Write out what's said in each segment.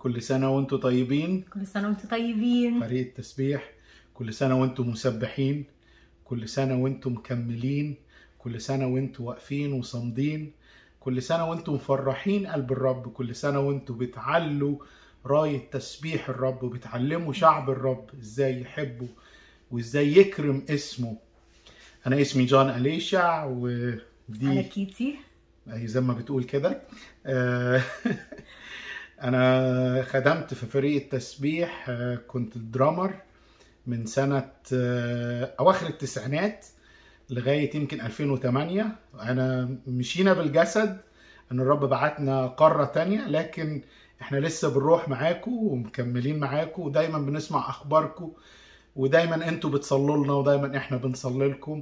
كل سنة وانتم طيبين كل سنة وانتم طيبين فريق التسبيح كل سنة وانتم مسبحين كل سنة وانتم مكملين كل سنة وانتم واقفين وصامدين كل سنة وانتم مفرحين قلب الرب كل سنة وانتم بتعلوا راية تسبيح الرب وبتعلموا شعب الرب ازاي يحبوا وازاي يكرم اسمه انا اسمي جون اليشع أنا ودي كيتي هي زي ما بتقول كده آه، انا خدمت في فريق التسبيح آه، كنت الدرامر من سنة آه، اواخر التسعينات لغاية يمكن 2008 انا مشينا بالجسد ان الرب بعتنا قارة تانية لكن احنا لسه بنروح معاكم ومكملين معاكم ودايما بنسمع اخباركم ودايما انتوا بتصلوا لنا ودايما احنا بنصلي لكم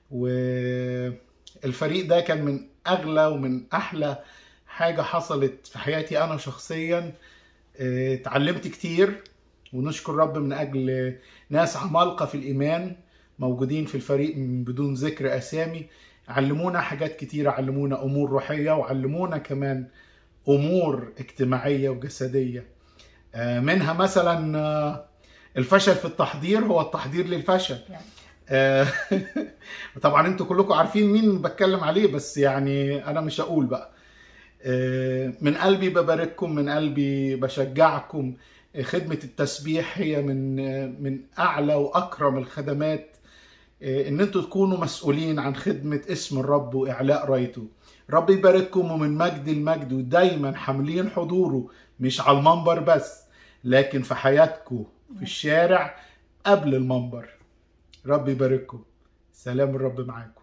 والفريق ده كان من اغلى ومن احلى حاجة حصلت في حياتي انا شخصيا اه، اتعلمت كتير ونشكر رب من اجل ناس عمالقة في الايمان موجودين في الفريق من بدون ذكر اسامي علمونا حاجات كتيرة علمونا امور روحية وعلمونا كمان امور اجتماعية وجسدية اه، منها مثلا اه، الفشل في التحضير هو التحضير للفشل آه، طبعا انتوا كلكم عارفين مين بتكلم عليه بس يعني انا مش هقول بقى آه، من قلبي ببارككم من قلبي بشجعكم آه، خدمة التسبيح هي من آه، من اعلى واكرم الخدمات آه، ان انتوا تكونوا مسؤولين عن خدمة اسم الرب واعلاء رايته رب يبارككم ومن مجد لمجد ودايما حاملين حضوره مش على المنبر بس لكن في حياتكم في الشارع قبل المنبر رب يبارككم سلام الرب معاكم